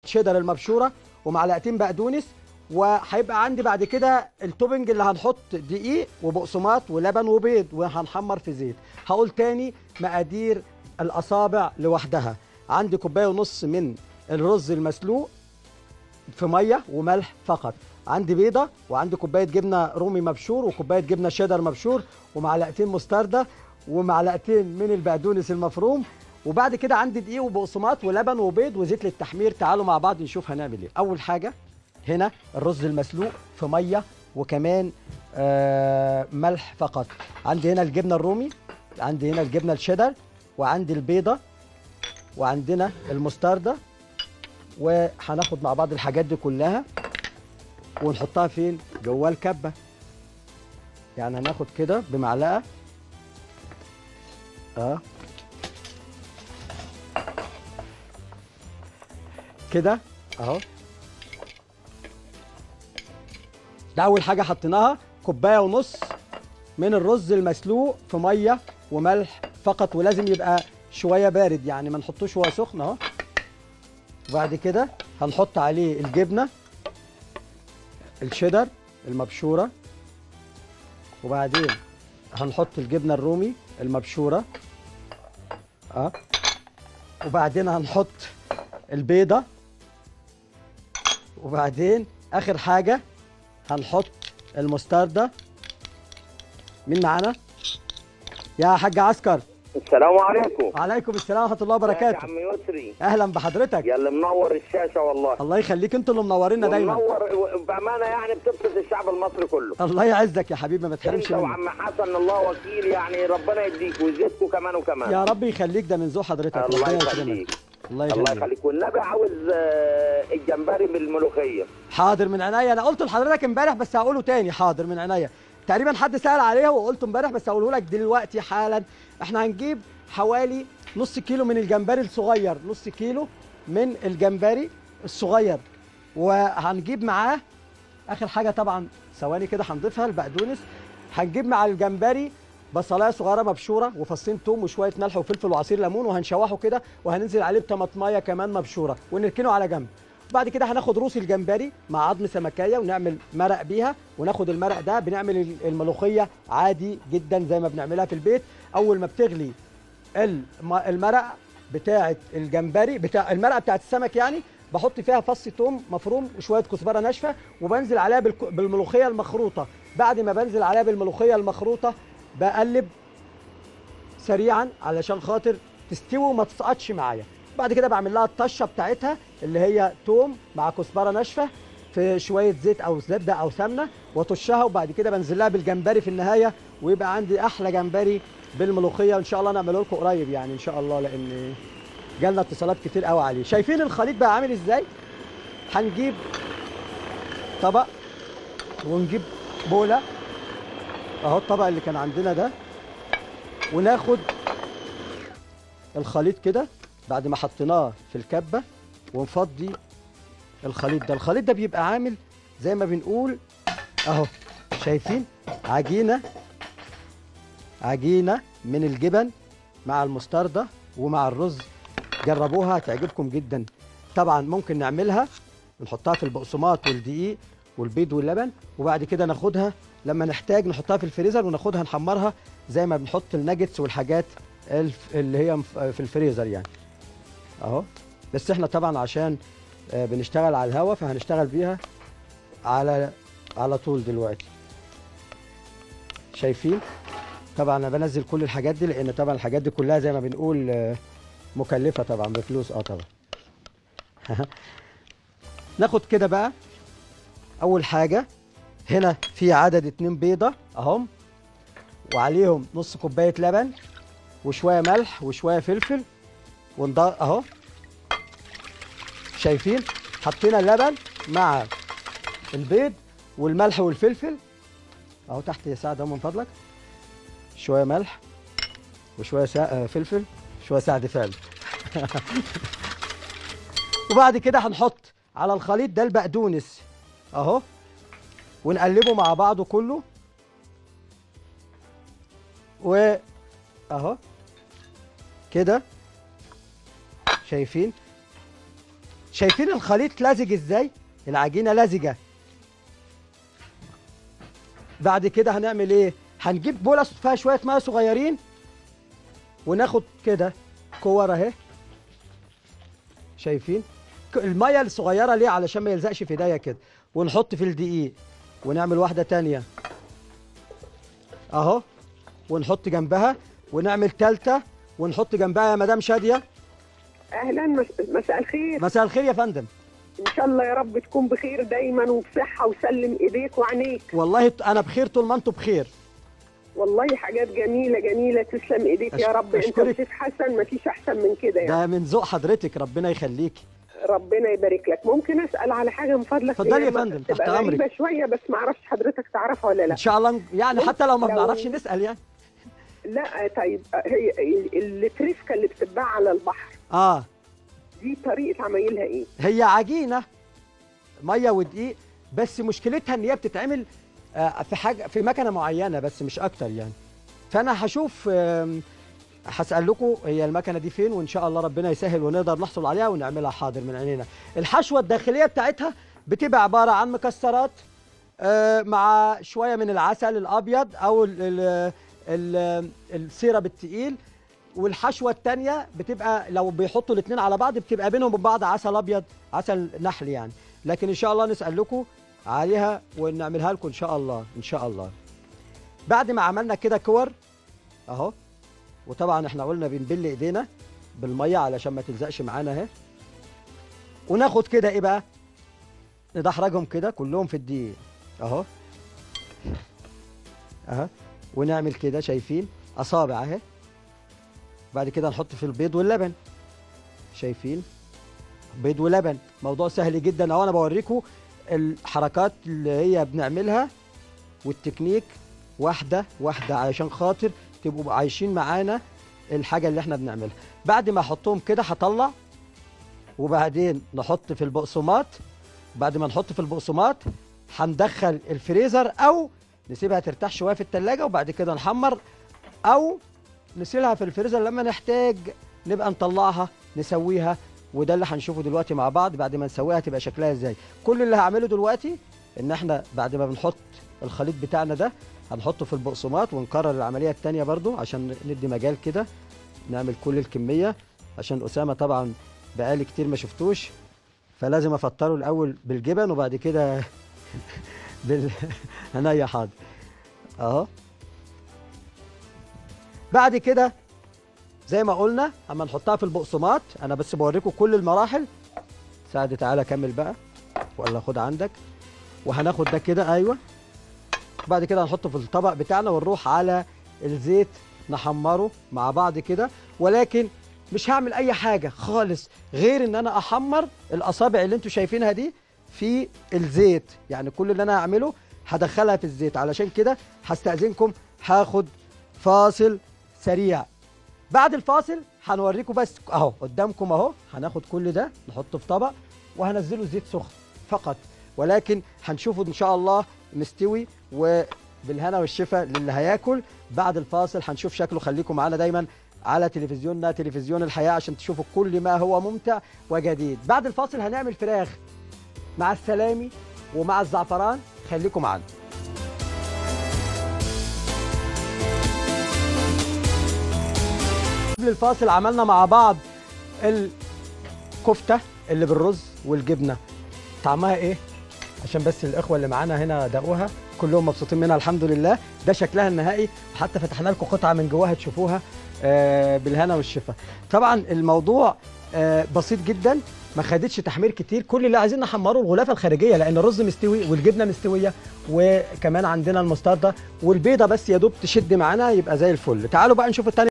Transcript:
شيدر المبشوره ومعلقتين بقدونس وهيبقى عندي بعد كده التوبنج اللي هنحط دقيق وبقسماط ولبن وبيض وهنحمر في زيت هقول تاني مقادير الاصابع لوحدها عندي كوبايه ونص من الرز المسلوق في ميه وملح فقط عندي بيضه وعندي كوبايه جبنه رومي مبشور وكوبايه جبنه شيدر مبشور ومعلقتين مستردة ومعلقتين من البقدونس المفروم وبعد كده عندي دقيق وبقسماط ولبن وبيض وزيت للتحمير تعالوا مع بعض نشوف هنعمل ايه اول حاجه هنا الرز المسلوق في ميه وكمان آه ملح فقط عندي هنا الجبنه الرومي عندي هنا الجبنه الشيدر وعندي البيضه وعندنا المستردة وهناخد مع بعض الحاجات دي كلها ونحطها فين جوه الكبه يعني هناخد كده بمعلقه اه كده اهو ده اول حاجه حطيناها كوبايه ونص من الرز المسلوق في ميه وملح فقط ولازم يبقى شويه بارد يعني ما نحطوش وهو سخن اهو وبعد كده هنحط عليه الجبنه الشيدر المبشوره وبعدين هنحط الجبنه الرومي المبشوره اه وبعدين هنحط البيضه وبعدين اخر حاجه هنحط المستردة مين معانا يا حاج عسكر السلام عليكم وعليكم السلام ورحمه الله يا وبركاته عم يسري اهلا بحضرتك يا اللي منور الشاشه والله الله يخليك انتوا اللي منورينا دايما منور بامانه يعني بتبسط الشعب المصري كله الله يعزك يا حبيبي ما تحرمش انت منك وعم حسن الله وكيل يعني ربنا يديك ويزيدكم كمان وكمان يا رب يخليك ده من ذوق حضرتك الله ربنا يخليك يكرمك الله الله يخليك يخليك والنبي عاوز آه، الجمبري بالملوخيه حاضر من عينيا انا قلت لحضرتك امبارح بس هقوله تاني حاضر من عينيا تقريبا حد سأل عليها وقلته امبارح بس هقوله لك دلوقتي حالا احنا هنجيب حوالي نص كيلو من الجمبري الصغير نص كيلو من الجمبري الصغير وهنجيب معاه اخر حاجه طبعا ثواني كده هنضيفها البقدونس هنجيب مع الجمبري بصلايه صغيره مبشوره وفصين توم وشويه ملح وفلفل وعصير ليمون وهنشوحه كده وهننزل عليه بطماطمايه كمان مبشوره ونركنه على جنب بعد كده هناخد روس الجمبري مع عظم سمكيه ونعمل مرق بيها وناخد المرق ده بنعمل الملوخيه عادي جدا زي ما بنعملها في البيت اول ما بتغلي الم- المرق بتاعه الجمبري بتاع المرقه بتاعه السمك يعني بحط فيها فص توم مفروم وشويه كزبره ناشفه وبنزل عليها بالك- بالملوخيه المخروطه بعد ما بنزل عليها بالملوخيه المخروطه بقلب سريعا علشان خاطر تستوي وما تسقطش معايا بعد كده بعمل لها الطشه بتاعتها اللي هي توم مع كزبره ناشفه في شويه زيت او زبده او سمنه واطشها وبعد كده بنزل لها بالجمبري في النهايه ويبقى عندي احلى جمبري بالملوخيه وان شاء الله نعمله لكم قريب يعني ان شاء الله لان جالنا اتصالات كتير قوي عليه شايفين الخليط بقى عامل ازاي هنجيب طبق ونجيب بوله اهو الطبق اللي كان عندنا ده وناخد الخليط كده بعد ما حطيناه في الكبه ونفضي الخليط ده الخليط ده بيبقى عامل زي ما بنقول اهو شايفين عجينه عجينه من الجبن مع المستردة ومع الرز جربوها هتعجبكم جدا طبعا ممكن نعملها نحطها في البقسماط والدقيق والبيض واللبن وبعد كده ناخدها لما نحتاج نحطها في الفريزر وناخدها نحمرها زي ما بنحط الناجتس والحاجات الف- اللي هي مف- في الفريزر يعني اهو بس احنا طبعا عشان آه، بنشتغل على الهوا فهنشتغل بيها على على طول دلوقتي شايفين طبعا انا بنزل كل الحاجات دي لان طبعا الحاجات دي كلها زي ما بنقول آه، مكلفه طبعا بفلوس اه طبعا ناخد كده بقى اول حاجه هنا في عدد اتنين بيضه اهم وعليهم نص كوبايه لبن وشويه ملح وشويه فلفل ونضغط اهو شايفين حطينا اللبن مع البيض والملح والفلفل اهو تحت يا سعد اهو من فضلك شويه ملح وشويه سا... آه، فلفل شويه سعد فعل وبعد كده هنحط على الخليط ده البقدونس اهو ونقلبه مع بعضه كله و اهو كده شايفين شايفين الخليط لزج ازاي العجينه لزجه بعد كده هنعمل ايه هنجيب بوله فيها شويه ميه صغيرين وناخد كده كور اهي شايفين ك- الميه الصغيره ليه علشان ما يلزقش في ايديا كده ونحط في الدقيق ونعمل واحده تانية اهو ونحط جنبها ونعمل تالتة ونحط جنبها يا مدام شاديه اهلا مس- مساء الخير مساء الخير يا فندم ان شاء الله يا رب تكون بخير دايما وبصحه وسلم ايديك وعينيك والله ت- انا بخير طول ما انتم بخير والله حاجات جميله جميله تسلم ايديك أش- يا رب انت أشكرك. وسيف حسن مفيش احسن من كده يعني ده من ذوق حضرتك ربنا يخليكي ربنا يبارك لك ممكن اسال على حاجه من فضلك اتفضلي هي يا ما- فندم، تحت تبقى أمرك. غريبه شويه بس ما اعرفش حضرتك تعرفها ولا لا ان شاء الله يعني حتى لو ما لو- بنعرفش نسال يعني لا طيب هي ال- الفريسكا اللي بتتباع على البحر اه دي طريقه عمايلها ايه هي عجينه ميه ودقيق بس مشكلتها ان هي بتتعمل آه، في حاجه في مكنه معينه بس مش اكتر يعني فانا هشوف آم، هسال لكم هي المكنه دي فين وان شاء الله ربنا يسهل ونقدر نحصل عليها ونعملها حاضر من عينينا الحشوه الداخليه بتاعتها بتبقى عباره عن مكسرات آه، مع شويه من العسل الابيض او ال- ال- ال- السيرب التقيل والحشوه الثانيه بتبقى لو بيحطوا الاثنين على بعض بتبقى بينهم وبين بعض عسل ابيض عسل نحل يعني لكن ان شاء الله نسال لكم عليها ونعملها لكم ان شاء الله ان شاء الله بعد ما عملنا كده كور اهو وطبعا احنا قلنا بنبل ايدينا بالميه علشان ما تلزقش معانا اهي وناخد كده ايه بقى ندحرجهم كده كلهم في الدقيق اهو اهو ونعمل كده شايفين اصابع اهي بعد كده نحط في البيض واللبن شايفين بيض ولبن موضوع سهل جدا اهو انا بوريكم الحركات اللي هي بنعملها والتكنيك واحده واحده علشان خاطر تبقوا عايشين معانا الحاجه اللي احنا بنعملها بعد ما احطهم كده هطلع وبعدين نحط في البقسماط بعد ما نحط في البقسماط هندخل الفريزر او نسيبها ترتاح شويه في التلاجة وبعد كده نحمر او نسيلها في الفريزر لما نحتاج نبقى نطلعها نسويها وده اللي هنشوفه دلوقتي مع بعض بعد ما نسويها تبقى شكلها ازاي كل اللي هعمله دلوقتي ان احنا بعد ما بنحط الخليط بتاعنا ده هنحطه في البقسماط ونكرر العمليه التانية برضو عشان ندي مجال كده نعمل كل الكميه عشان اسامه طبعا بقالي كتير ما شفتوش فلازم افطره الاول بالجبن وبعد كده بال هنيا حاضر اهو بعد كده زي ما قلنا اما نحطها في البقسماط انا بس بوريكم كل المراحل سعد تعالى كمل بقى ولا خد عندك وهناخد ده كده ايوه بعد كده هنحطه في الطبق بتاعنا ونروح على الزيت نحمره مع بعض كده ولكن مش هعمل اي حاجه خالص غير ان انا احمر الاصابع اللي انتوا شايفينها دي في الزيت يعني كل اللي انا هعمله هدخلها في الزيت علشان كده هستأذنكم هاخد فاصل سريع بعد الفاصل هنوريكم بس اهو قدامكم اهو هناخد كل ده نحطه في طبق وهنزله زيت سخن فقط ولكن هنشوفه ان شاء الله مستوي وبالهنا والشفا للي هياكل بعد الفاصل هنشوف شكله خليكم معانا دايما على تلفزيوننا تلفزيون الحياة عشان تشوفوا كل ما هو ممتع وجديد بعد الفاصل هنعمل فراخ مع السلامي ومع الزعفران خليكم معانا قبل الفاصل عملنا مع بعض الكفته اللي بالرز والجبنه طعمها ايه عشان بس الاخوه اللي معانا هنا دقوها كلهم مبسوطين منها الحمد لله ده شكلها النهائي وحتى فتحنا لكم قطعه من جواها تشوفوها آه، بالهنا والشفا طبعا الموضوع آه، بسيط جدا ما خدتش تحمير كتير كل اللي عايزين نحمره الغلافه الخارجيه لان الرز مستوي والجبنه مستويه وكمان عندنا المستردة والبيضه بس يا دوب تشد معانا يبقى زي الفل تعالوا بقى نشوف التاني